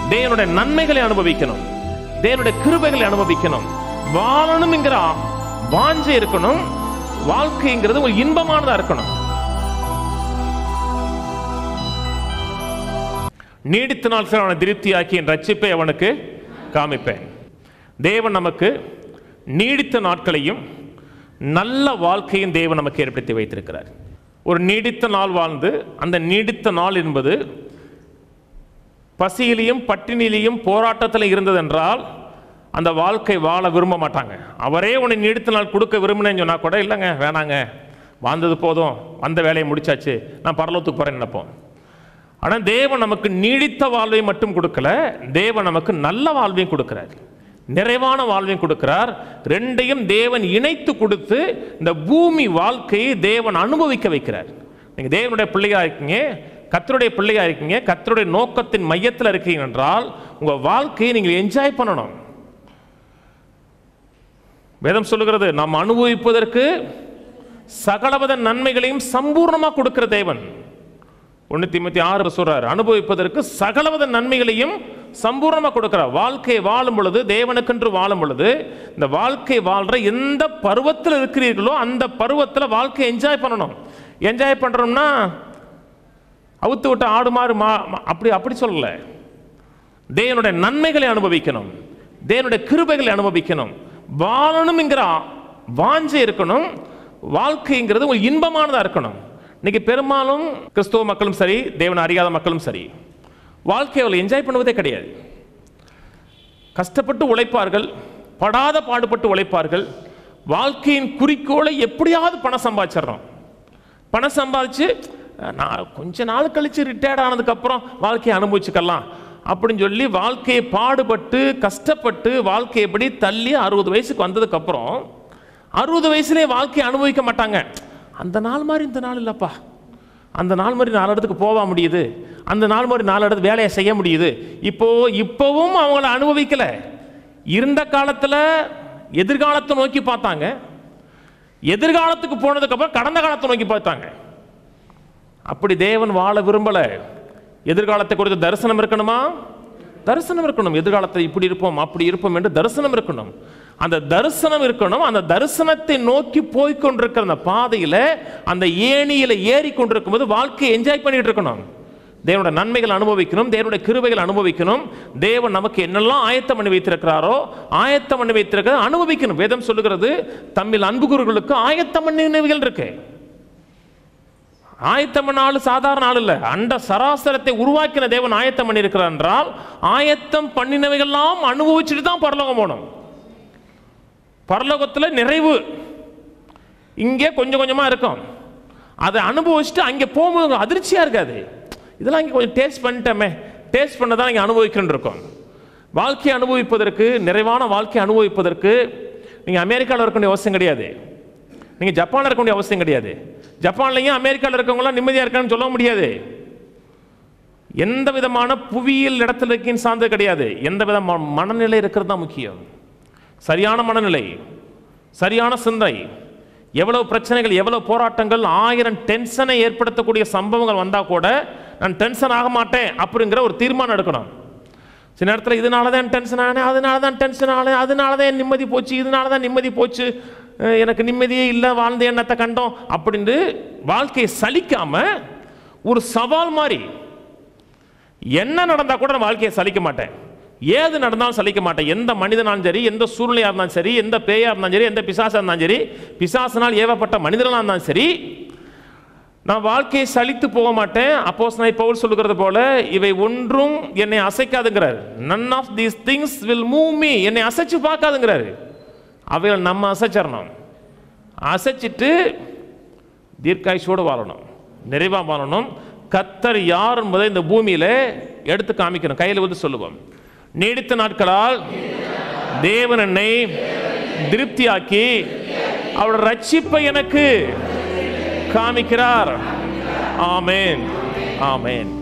தேவனுடைய நன்மைகளை அனுபவிக்கணும் தேவனுடைய கிருபைகளை அனுபவிக்கணும் வாழணும்ங்கிற வாஞ்சை இருக்கணும் வாழ்க்கைங்கிறது ஒரு இன்பமானதா இருக்கணும் நீடித்த நாள் அவனை திருப்தியாக்கி என் ரட்சிப்பை அவனுக்கு காமிப்பேன் தேவன் நமக்கு நீடித்த நாட்களையும் நல்ல வாழ்க்கையும் தேவன் நமக்கு ஏற்படுத்தி வைத்திருக்கிறார் ஒரு நீடித்த நாள் வாழ்ந்து அந்த நீடித்த நாள் என்பது பசியிலையும் பட்டினிலையும் போராட்டத்தில் இருந்ததென்றால் அந்த வாழ்க்கை வாழ விரும்ப மாட்டாங்க அவரே உன்னை நீடித்த நாள் கொடுக்க விரும்பினேன்னு சொன்னா கூட இல்லைங்க வேணாங்க வாழ்ந்தது போதும் வந்த வேலையை முடிச்சாச்சு நான் பரலோகத்துக்கு போறேன்னு நினைப்போம் ஆனால் தேவன் நமக்கு நீடித்த வாழ்வை மட்டும் கொடுக்கல தேவன் நமக்கு நல்ல வாழ்வையும் கொடுக்கிறார் நிறைவான வாழ்வையும் கொடுக்கிறார் ரெண்டையும் தேவன் இணைத்து கொடுத்து இந்த பூமி வாழ்க்கையை தேவன் அனுபவிக்க வைக்கிறார் நீங்கள் தேவனுடைய பிள்ளையா இருக்கீங்க கத்தருடைய பிள்ளையா இருக்கீங்க கத்தருடைய நோக்கத்தின் மையத்தில் இருக்கீங்க என்றால் உங்கள் வாழ்க்கையை நீங்கள் என்ஜாய் பண்ணணும் வேதம் சொல்லுகிறது நாம் அனுபவிப்பதற்கு சகலவித நன்மைகளையும் சம்பூர்ணமாக கொடுக்கிற தேவன் ஒன்று திமுத்தி ஆறு சொல்றாரு அனுபவிப்பதற்கு சகலவித நன்மைகளையும் சம்பூர்ணமாக கொடுக்கிறார் வாழ்க்கையை வாழும் பொழுது தேவனுக்கென்று வாழும் பொழுது இந்த வாழ்க்கை வாழ்ற எந்த பருவத்தில் இருக்கிறீர்களோ அந்த பருவத்தில் வாழ்க்கையை என்ஜாய் பண்ணணும் என்ஜாய் பண்ணுறோம்னா அவுத்து விட்டு ஆடு மாறு மா மா- அப்படி அப்படி சொல்லல தேவனுடைய நன்மைகளை அனுபவிக்கணும் தேவனுடைய கிருபைகளை அனுபவிக்கணும் வாழணுங்கிற வாஞ்சை இருக்கணும் வாழ்க்கைங்கிறது ஒரு இன்பமானதாக இருக்கணும் இன்னைக்கு பெரும்பாலும் கிறிஸ்தவ மக்களும் சரி தேவனை அறியாத மக்களும் சரி வாழ்க்கையை அவர்கள் என்ஜாய் பண்ணுவதே கிடையாது கஷ்டப்பட்டு உழைப்பார்கள் படாத பாடுபட்டு உழைப்பார்கள் வாழ்க்கையின் குறிக்கோளை எப்படியாவது பணம் சம்பாதிச்சிடுறோம் பணம் சம்பாதிச்சு அஹ், நான் கொஞ்ச நாள் கழிச்சு ரிட்டையர்ட் ஆனதுக்கப்புறம் வாழ்க்கையை அனுபவிச்சுக்கலாம் அப்படின்னு சொல்லி வாழ்க்கையை பாடுபட்டு கஷ்டப்பட்டு வாழ்க்கையை எப்படி தள்ளி அறுபது வயசுக்கு வந்ததுக்கப்புறம் அறுபது வயசுலேயே வாழ்க்கையை அனுபவிக்க மாட்டாங்க அந்த நாள் மாதிரி இந்த நாள் இல்லைப்பா அந்த நாள் மாதிரி நாலு இடத்துக்கு போக முடியுது அந்த நாள் மாதிரி நாலு இடத்து வேலையை செய்ய முடியுது இப்போ இப்போவும் அவங்கள அனுபவிக்கல இருந்த காலத்தில் எதிர்காலத்தை நோக்கி பார்த்தாங்க எதிர்காலத்துக்கு போனதுக்கப்புறம் கடந்த காலத்தை நோக்கி பார்த்தாங்க அப்படி தேவன் வாழ விரும்பல எதிர்காலத்தை குறித்து தரிசனம் இருக்கணுமா தரிசனம் இருக்கணும் எதிர்காலத்தில் இப்படி இருப்போம் அப்படி இருப்போம் என்று தரிசனம் இருக்கணும் அந்த தரிசனம் இருக்கணும் அந்த தரிசனத்தை நோக்கி போய் கொண்டிருக்கிற அந்த பாதையில அந்த ஏணியில ஏறி கொண்டிருக்கும் போது வாழ்க்கையை என்ஜாய் பண்ணிட்டு இருக்கணும் தேவனோட நன்மைகள் அனுபவிக்கணும் தேவனுடைய கிருபைகள் அனுபவிக்கணும் தேவன் நமக்கு என்னெல்லாம் ஆயத்தம் பண்ணி வைத்திருக்கிறாரோ ஆயத்தம் பண்ணி வைத்திருக்கிறத அனுபவிக்கணும் வேதம் சொல்லுகிறது தம்மில் அன்புகுர்களுக்கு ஆயத்தம் பண்ணினவைகள் இருக்கு ஆயத்தம் பண்ண ஆளு சாதாரண ஆள் இல்ல அண்ட சராசரத்தை உருவாக்கின தேவன் ஆயத்தம் பண்ணியிருக்கிறார் என்றால் ஆயத்தம் பண்ணினவைகள்லாம் அனுபவிச்சுட்டு தான் பரலோகம் போகணும் பரலோகத்தில் நிறைவு இங்கே கொஞ்சம் கொஞ்சமா இருக்கும் அதை அனுபவிச்சுட்டு அங்கே போகும்போது அதிர்ச்சியா இருக்காது இதெல்லாம் இங்கே கொஞ்சம் டேஸ்ட் பண்ணிட்டோமே டேஸ்ட் பண்ண தான் இங்கே அனுபவிக்கணும் இருக்கும் வாழ்க்கையை அனுபவிப்பதற்கு நிறைவான வாழ்க்கையை அனுபவிப்பதற்கு நீங்கள் அமெரிக்காவில் இருக்க வேண்டிய அவசியம் கிடையாது நீங்கள் ஜப்பானில் இருக்க வேண்டிய அவசியம் கிடையாது ஜப்பான்லையும் அமெரிக்காவில் இருக்கவங்களாம் நிம்மதியாக இருக்கான்னு சொல்ல முடியாது எந்த விதமான புவியியல் இடத்துல இருக்கீன்னு சார்ந்தது கிடையாது எந்த விதமான மனநிலை இருக்கிறது தான் முக்கியம் சரியான மனநிலை சரியான சிந்தை எவ்வளவு பிரச்சனைகள் எவ்வளவு போராட்டங்கள் ஆயிரம் டென்ஷனை ஏற்படுத்தக்கூடிய சம்பவங்கள் வந்தால் கூட நான் டென்ஷன் ஆக மாட்டேன் அப்படிங்கிற ஒரு தீர்மானம் எடுக்கணும் சில நேரத்தில் இதனால தான் டென்ஷன் ஆனேன் அதனால தான் டென்ஷன் ஆனேன் அதனால தான் என் நிம்மதி போச்சு இதனால தான் நிம்மதி போச்சு அஹ் எனக்கு நிம்மதியே இல்லை வாழ்ந்த எண்ணத்தை கண்டோம் அப்படின்னு வாழ்க்கையை சலிக்காம ஒரு சவால் மாதிரி என்ன நடந்தா கூட நான் வாழ்க்கையை சலிக்க மாட்டேன் ஏது நடந்தாலும் சலிக்க மாட்டேன் எந்த மனிதனாலும் சரி எந்த சூழ்நிலையாக இருந்தாலும் சரி எந்த பேயா இருந்தாலும் சரி எந்த பிசாசா இருந்தாலும் சரி பிசாசனால் ஏவப்பட்ட மனிதனாக இருந்தாலும் சரி நான் வாழ்க்கையை சலித்து போக மாட்டேன் அப்போஸ் நான் பவுல் சொல்லுகிறது போல இவை ஒன்றும் என்னை அசைக்காதுங்கிறார் none of these things will move me என்னை அசைச்சு பார்க்காதுங்கிறாரு அவைகள் நம்ம அசைச்சிடணும் அசைச்சிட்டு தீர்க்காயுசோடு வாழணும் நிறைவாக வாழணும் கத்தர் யார் என்பதை இந்த பூமியில எடுத்து காமிக்கணும் கையில் வந்து சொல்லுவோம் நீடித்த நாட்களால் தேவன் என்னை திருப்தியாக்கி அவரோட ரட்சிப்பை எனக்கு காமிக்கிறார் ஆமென் ஆமென்